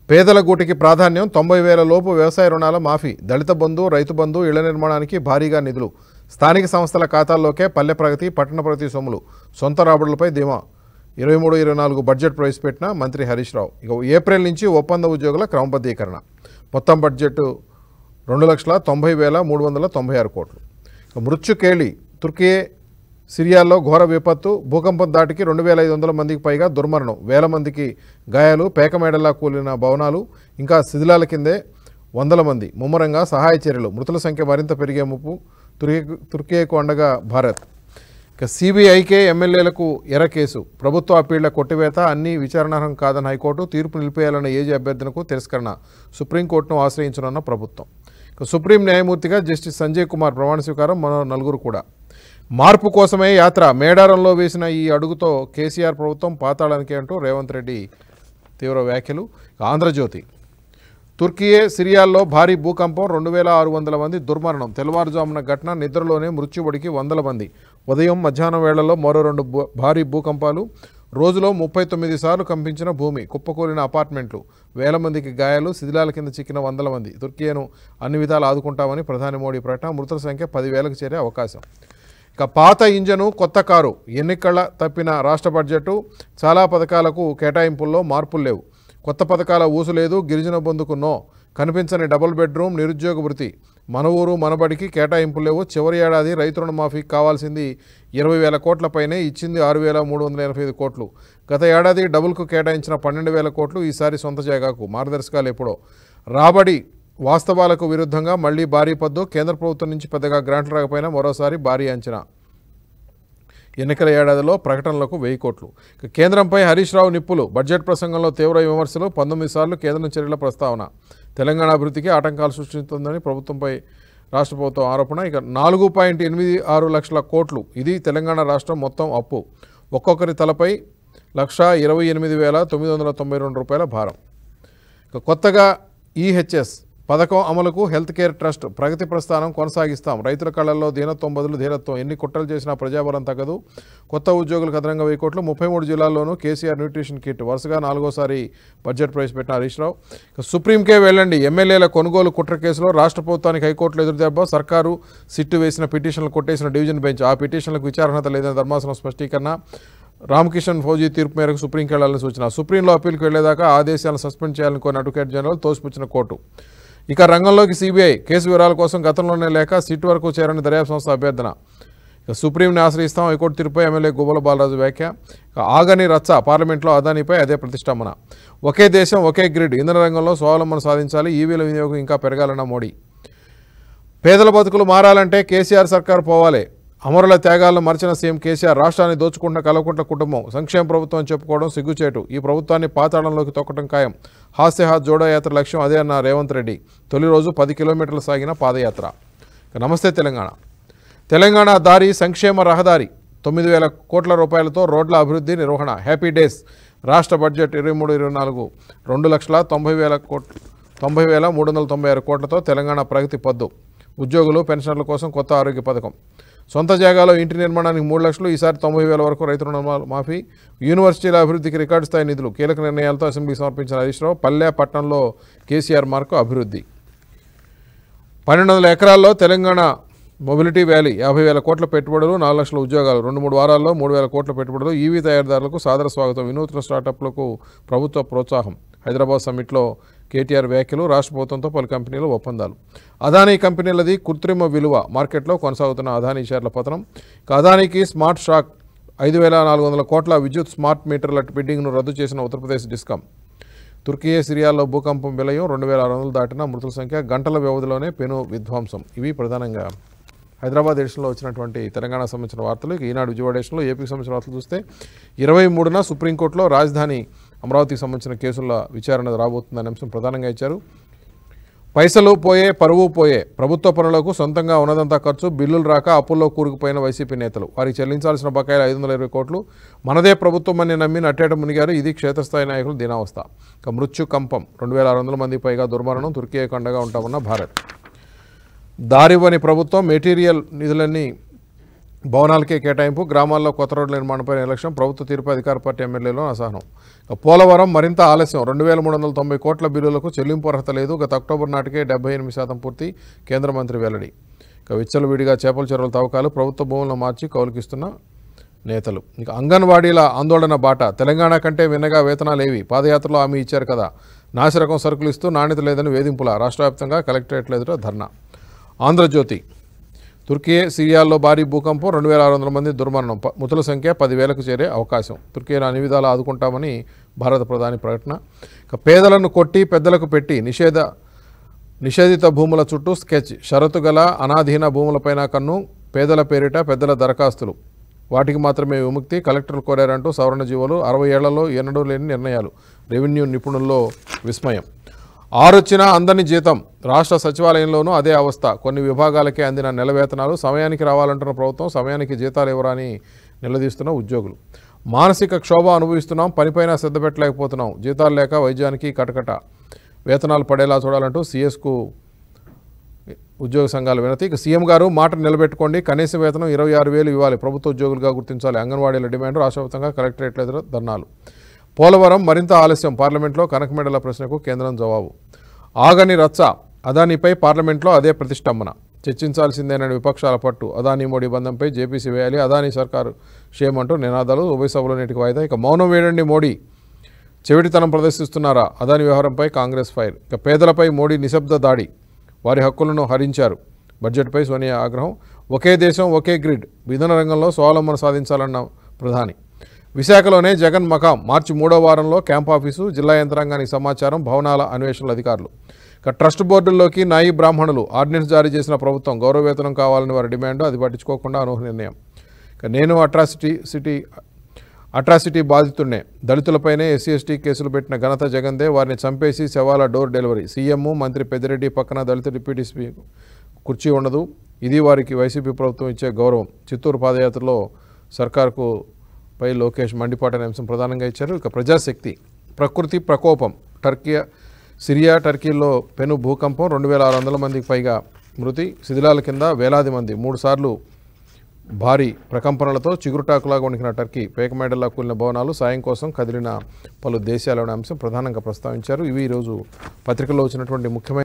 పేదల గూటికి ప్రాధాన్యం తొంభై వేల లోపు వ్యవసాయ రుణాల మాఫీ దళిత బంధు రైతు బంధు ఇళ్ల నిర్మాణానికి భారీగా నిధులు స్థానిక సంస్థల ఖాతాల్లోకే పల్లె ప్రగతి పట్టణ ప్రగతి సొమ్ములు సొంత రాబడులపై ధీమా ఇరవై మూడు ఇరవై నాలుగు బడ్జెట్ ప్రవేశపెట్టిన మంత్రి హరీష్ రావు ఇక ఏప్రిల్ నుంచి ఒప్పంద ఉద్యోగుల క్రమబద్ధీకరణ మొత్తం బడ్జెట్ రెండు లక్షల తొంభై వేల మూడు వందల తొంభై ఆరు కోట్లు ఇక మృత్యుకేళి తుర్కీ సిరియాల్లో ఘోర విపత్తు భూకంపం దాటికి రెండు వేల ఐదు వందల మందికి పైగా దుర్మరణం వేల మందికి గాయాలు పేకమేడలా కూలిన భవనాలు ఇంకా శిథిలాల కిందే వందల మంది ముమ్మరంగా సహాయ చర్యలు మృతుల సంఖ్య మరింత పెరిగే ముప్పు తుర్కీ తుర్కీకు అండగా భారత్ ఇక సిబిఐకే ఎమ్మెల్యేలకు ఎర కేసు ప్రభుత్వ అప్పీళ్ల కొట్టివేత అన్ని విచారణార్హం కాదని హైకోర్టు తీర్పు నిలిపేయాలన్న ఏజీ అభ్యర్థనకు తిరస్కరణ సుప్రీంకోర్టును ఆశ్రయించనున్న ప్రభుత్వం ఇక సుప్రీం న్యాయమూర్తిగా జస్టిస్ సంజయ్ కుమార్ ప్రమాణ స్వీకారం మరో నలుగురు కూడా మార్పు కోసమే యాత్ర మేడారంలో వేసిన ఈ అడుగుతో కేసీఆర్ ప్రభుత్వం పాతాళానికి అంటూ రేవంత్ రెడ్డి తీవ్ర వ్యాఖ్యలు ఇక ఆంధ్రజ్యోతి తుర్కియే సిరియాల్లో భారీ భూకంపం రెండు వేల ఆరు వందల మంది దుర్మరణం తెల్లవారుజామున ఘటన నిద్రలోనే మృత్యుబడికి వందల మంది ఉదయం మధ్యాహ్నం వేళల్లో మరో రెండు భూ- భారీ భూకంపాలు రోజులో ముప్పై తొమ్మిది సార్లు కంపించిన భూమి కుప్పకూలిన అపార్ట్మెంట్లు వేల మందికి గాయాలు శిథిలాల కింద చిక్కిన వందల మంది తుర్కియేను అన్ని విధాలు ఆదుకుంటామని ప్రధాని మోడీ ప్రకటన మృతుల సంఖ్య పదివేలకు చేరే అవకాశం ఇక పాత ఇంజను కొత్త కారు ఎన్నికల తప్పిన రాష్ట్ర బడ్జెట్ చాలా పథకాలకు కేటాయింపుల్లో మార్పులు లేవు కొత్త పథకాల ఊసు లేదు గిరిజన బంధుకు నో కనిపించని డబుల్ బెడ్రూమ్ నిరుద్యోగ వృత్తి మన ఊరు మనబడికి కేటాయింపులు లేవు చివరి ఏడాది రైతు రుణమాఫీకి కావాల్సింది ఇరవై వేల కోట్లపైనే ఇచ్చింది ఆరు వేల మూడు వందల ఎనభై ఐదు కోట్లు గత ఏడాది డబుల్కు కేటాయించిన పన్నెండు వేల కోట్లు ఈసారి సొంత జాగాకు మార్గదర్శకాలు ఎప్పుడో రాబడి వాస్తవాలకు విరుద్ధంగా మళ్లీ భారీ పద్దు కేంద్ర ప్రభుత్వం నుంచి పెద్దగా గ్రాంట్లు రాకపోయినా మరోసారి భారీ అంచనా ఎన్నికల ఏడాదిలో ప్రకటనలకు వెయ్యి కోట్లు ఇక కేంద్రంపై హరీష్ రావు నిప్పులు బడ్జెట్ ప్రసంగంలో తీవ్ర విమర్శలు పంతొమ్మిది సార్లు కేంద్రం చర్యల ప్రస్తావన తెలంగాణ అభివృద్ధికి ఆటంకాలు సృష్టిస్తుందని ప్రభుత్వంపై రాష్ట్ర ప్రభుత్వం ఆరోపణ ఇక నాలుగు పాయింట్ ఎనిమిది ఆరు లక్షల కోట్లు ఇది తెలంగాణ రాష్ట్రం మొత్తం అప్పు ఒక్కొక్కరి తలపై లక్ష ఇరవై ఎనిమిది వేల తొమ్మిది వందల తొంభై రెండు రూపాయల భారం ఇక కొత్తగా ఈహెచ్ఎస్ పథకం అమలుకు హెల్త్ కేర్ ట్రస్ట్ ప్రగతి ప్రస్థానం కొనసాగిస్తాం రైతుల కళల్లో దీనత్వం బదులు ధీరత్వం ఎన్ని కుట్రలు చేసినా ప్రజాబలం తగ్గదు కొత్త ఉద్యోగులకు అదనంగా వెయ్యి కోట్లు ముప్పై మూడు జిల్లాల్లోనూ కేసీఆర్ న్యూట్రిషన్ కిట్ వరుసగా నాలుగోసారి బడ్జెట్ ప్రవేశపెట్టిన హరీష్ రావు ఇక సుప్రీంకే వెళ్ళండి ఎమ్మెల్యేల కొనుగోలు కుట్ర కేసులో రాష్ట్ర ప్రభుత్వానికి హైకోర్టులో ఎదురుదెబ్బ సర్కారు సిట్టు వేసిన పిటిషన్లు కొట్టేసిన డివిజన్ బెంచ్ ఆ పిటిషన్లకు విచారణత లేదని ధర్మాసనం స్పష్టీకరణ రామకిషన్ ఫౌజీ తీర్పు మేరకు సుప్రీంకి వెళ్లాలని సూచన సుప్రీంలో అప్పీల్కి వెళ్లేదాకా ఆదేశాలను సస్పెండ్ చేయాలని కోరిన అడ్వకేట్ జనరల్ తోసిపుచ్చిన కోర్టు ఇక రంగంలోకి సిబిఐ కేసు వివరాల కోసం గతంలోనే లేక సిట్ వరకు చేరని దర్యాప్తు సంస్థ అభ్యర్థన ఇక సుప్రీంని ఆశ్రయిస్తాం హైకోర్టు తీర్పుపై ఎమ్మెల్యే గువ్వల బాలరాజు వ్యాఖ్య ఇక ఆగని రచ్చ పార్లమెంట్లో అదానిపై అదే ప్రతిష్టంభన ఒకే దేశం ఒకే గ్రిడ్ ఇంధన రంగంలో స్వావలంబన సాధించాలి ఈవీల వినియోగం ఇంకా పెరగాలన్న మోడీ పేదల బతుకులు మారాలంటే కేసీఆర్ సర్కార్ పోవాలి అమరుల త్యాగాలను మరిచిన సీఎం కేసీఆర్ రాష్ట్రాన్ని దోచుకుంటున్న కలవకుంట్ల కుటుంబం సంక్షేమ ప్రభుత్వం అని చెప్పుకోవడం సిగ్గుచేటు ఈ ప్రభుత్వాన్ని పాతాళంలోకి తొక్కడం ఖాయం హాస్యహాత్ జోడో యాత్ర లక్ష్యం అదే అన్న రేవంత్ రెడ్డి తొలి రోజు పది కిలోమీటర్లు సాగిన పాదయాత్ర ఇక నమస్తే తెలంగాణ తెలంగాణ దారి సంక్షేమ రహదారి తొమ్మిది వేల కోట్ల రూపాయలతో రోడ్ల అభివృద్ధి నిర్వహణ హ్యాపీ డేస్ రాష్ట్ర బడ్జెట్ ఇరవై మూడు ఇరవై నాలుగు రెండు లక్షల తొంభై వేల కోట్లు తొంభై వేల మూడు వందల తొంభై ఆరు కోట్లతో తెలంగాణ ప్రగతి పద్దు ఉద్యోగులు పెన్షన్ల కోసం కొత్త ఆరోగ్య పథకం సొంత జాగాలో ఇంటి నిర్మాణానికి మూడు లక్షలు ఈసారి తొంభై వేల వరకు రైతు రుణ మాఫీ యూనివర్సిటీల అభివృద్ధికి రికార్డు స్థాయి నిధులు కీలక నిర్ణయాలతో అసెంబ్లీకి సమర్పించిన హరీష్ రావు పల్లె పట్టణంలో కేసీఆర్ మార్కు అభివృద్ధి పన్నెండు వందల ఎకరాల్లో తెలంగాణ మొబిలిటీ వ్యాలీ యాభై వేల కోట్ల పెట్టుబడులు నాలుగు లక్షల ఉద్యోగాలు రెండు మూడు వారాల్లో మూడు వేల కోట్ల పెట్టుబడులు ఈవీ తయారీదారులకు సాదర స్వాగతం వినూత్న స్టార్టప్లకు ప్రభుత్వ ప్రోత్సాహం హైదరాబాద్ సమ్మిట్లో కేటీఆర్ వ్యాఖ్యలు రాష్ట్ర ప్రభుత్వంతో పలు కంపెనీలు ఒప్పందాలు అదానీ కంపెనీలది కృత్రిమ విలువ మార్కెట్లో కొనసాగుతున్న అదానీ షేర్ల పతనం ఇక అదానీకి స్మార్ట్ షాక్ ఐదు వేల నాలుగు వందల కోట్ల విద్యుత్ స్మార్ట్ మీటర్ల బిడ్డింగ్ను రద్దు చేసిన ఉత్తరప్రదేశ్ డిస్కాం తుర్కీ సిరియాలో భూకంపం విలయం రెండు వేల ఆరు వందలు దాటిన మృతుల సంఖ్య గంటల వ్యవధిలోనే పెను విధ్వంసం ఇవి ప్రధానంగా హైదరాబాద్ ఎడిషన్లో వచ్చినటువంటి తెలంగాణ సంబంధించిన వార్తలు ఇక ఈనాడు విజయవాడ ఎడిషన్లో ఏపీకి సంబంధించిన వార్తలు చూస్తే ఇరవై మూడున సుప్రీంకోర్టులో రాజధాని అమరావతికి సంబంధించిన కేసుల విచారణ రాబోతుందనే అంశం ప్రధానంగా ఇచ్చారు పైసలు పోయే పరువు పోయే ప్రభుత్వ పనులకు సొంతంగా ఉన్నదంతా ఖర్చు బిల్లులు రాక అప్పుల్లో కూరుకుపోయిన వైసీపీ నేతలు వారికి చెల్లించాల్సిన బకాయిలు ఐదు వందల ఇరవై కోట్లు మనదే ప్రభుత్వం అని నమ్మి నట్టేట మునిగారు ఇది క్షేత్రస్థాయి నాయకులు దీనావస్థ ఇక మృత్యు కంపం రెండు వేల ఆరు వందల మంది పైగా దుర్మరణం తుర్కీ కండగా ఉంటామన్న భారత్ దారివ్వని ప్రభుత్వం మెటీరియల్ నిధులన్నీ భవనాలకే కేటాయింపు గ్రామాల్లో కొత్త రోడ్ల నిర్మాణంపై నిర్లక్ష్యం ప్రభుత్వ తీరుపై అధికార పార్టీ ఎమ్మెల్యేలో అసహనం ఇక పోలవరం మరింత ఆలస్యం రెండు వేల మూడు వందల తొంభై కోట్ల బిల్లులకు చెల్లింపు అర్హత లేదు గత అక్టోబర్ నాటికే డెబ్బై ఎనిమిది శాతం పూర్తి కేంద్ర మంత్రి వెల్లడి ఇక విచ్చలవిడిగా చేపల చెరువుల తవ్వకాలు ప్రభుత్వ భూములను మార్చి కౌలుకిస్తున్న నేతలు ఇక అంగన్వాడీల ఆందోళన బాట తెలంగాణ కంటే విన్నగా వేతనాలేవి పాదయాత్రలో హామీ ఇచ్చారు కదా నాసిరకం సరుకులు ఇస్తూ నాణ్యత లేదని వేధింపుల రాష్ట్ర వ్యాప్తంగా కలెక్టరేట్ల ఎదుట ధర్నా ఆంధ్రజ్యోతి తుర్కీ సిరియాల్లో భారీ భూకంపం రెండు వేల ఆరు వందల మంది దుర్మరణం ప- మృతుల సంఖ్య పదివేలకు చేరే అవకాశం తుర్కీని అన్ని విధాలా ఆదుకుంటామని భారత ప్రధాని ప్రకటన ఇక పేదలను కొట్టి పెద్దలకు పెట్టి నిషేధ నిషేధిత భూముల చుట్టూ స్కెచ్ షరతు గల అనాధీన భూములపైన కన్ను పేదల పేరిట పెద్దల దరఖాస్తులు వాటికి మాత్రమే విముక్తి కలెక్టర్లు కోరారంటూ సవరణ జీవోలు అరవై ఏళ్లలో ఎన్నడూ లేని నిర్ణయాలు రెవెన్యూ నిపుణుల్లో విస్మయం ఆరొచ్చిన అందని జీతం రాష్ట్ర సచివాలయంలోనూ అదే అవస్థ కొన్ని విభాగాలకే అందిన నెల వేతనాలు సమయానికి రావాలంటున్న ప్రభుత్వం సమయానికి జీతాలు ఇవ్వరని నిలదీస్తున్న ఉద్యోగులు మానసిక క్షోభ అనుభవిస్తున్నాం పనిపైన శ్రద్ధ పెట్టలేకపోతున్నాం జీతాలు లేక వైద్యానికి కటకట వేతనాలు పడేలా చూడాలంటూ సీఎస్కు ఉద్యోగ సంఘాల వినతి ఇక సీఎం గారు మాట నిలబెట్టుకోండి కనీస వేతనం ఇరవై ఆరు వేలు ఇవ్వాలి ప్రభుత్వ ఉద్యోగులుగా గుర్తించాలి అంగన్వాడీల డిమాండ్ రాష్ట్ర వ్యాప్తంగా కలెక్టరేట్ల ఎదురు ధర్నాలు పోలవరం మరింత ఆలస్యం పార్లమెంట్లో కనకమెడల ప్రశ్నకు కేంద్రం జవాబు ఆగని రచ్చ అదానిపై పార్లమెంట్లో అదే ప్రతిష్టంభన చర్చించాల్సిందేనని విపక్షాల పట్టు అదానీ మోడీ బంధంపై జేపీసీ వేయాలి అదానీ సర్కారు క్షేమంటూ నినాదాలు ఉభయ సభలో నేటికి వాయిదా ఇక మౌనం వేయండి మోడీ చెవిటితనం ప్రదర్శిస్తున్నారా అదాని వ్యవహారంపై కాంగ్రెస్ ఫైర్ ఇక పేదలపై మోడీ నిశ్శబ్ద దాడి వారి హక్కులను హరించారు బడ్జెట్పై సోనియా ఆగ్రహం ఒకే దేశం ఒకే గ్రిడ్ విధాన రంగంలో స్వావలంబన సాధించాలన్న ప్రధాని విశాఖలోనే జగన్ మకాం మార్చి మూడో వారంలో క్యాంప్ ఆఫీసు జిల్లా యంత్రాంగానికి సమాచారం భవనాల అన్వేషణల అధికారులు ఇక ట్రస్ట్ బోర్డుల్లోకి నాయి బ్రాహ్మణులు ఆర్డినెన్స్ జారీ చేసిన ప్రభుత్వం గౌరవ వేతనం కావాలని వారి డిమాండ్ అది పట్టించుకోకుండా అనూహ్య నిర్ణయం ఇక నేను అట్రాసిటీ సిటీ అట్రాసిటీ బాధితుడినే దళితులపైనే ఎస్సీ ఎస్టీ కేసులు పెట్టిన ఘనత జగందే వారిని చంపేసి శవాల డోర్ డెలివరీ సీఎం మంత్రి పెద్దిరెడ్డి పక్కన దళిత డిప్యూటీ స్పీ కుర్చీ ఉండదు ఇది వారికి వైసీపీ ప్రభుత్వం ఇచ్చే గౌరవం చిత్తూరు పాదయాత్రలో సర్కార్కు పై లోకేష్ మండిపాటనే అంశం ప్రధానంగా ఇచ్చారు ఇక ప్రజాశక్తి ప్రకృతి ప్రకోపం టర్కీ సిరియా టర్కీలో పెను భూకంపం రెండు వేల ఆరు వందల మందికి పైగా మృతి శిథిలాల కింద వేలాది మంది మూడుసార్లు భారీ ప్రకంపనలతో చిగురుటాకులాగా వణికిన టర్కీ పేకమేడల్లా కూలిన భవనాలు సాయం కోసం కదిలిన పలు దేశాలనే అంశం ప్రధానంగా ప్రస్తావించారు ఇవి ఈరోజు పత్రికల్లో వచ్చినటువంటి ముఖ్యమైన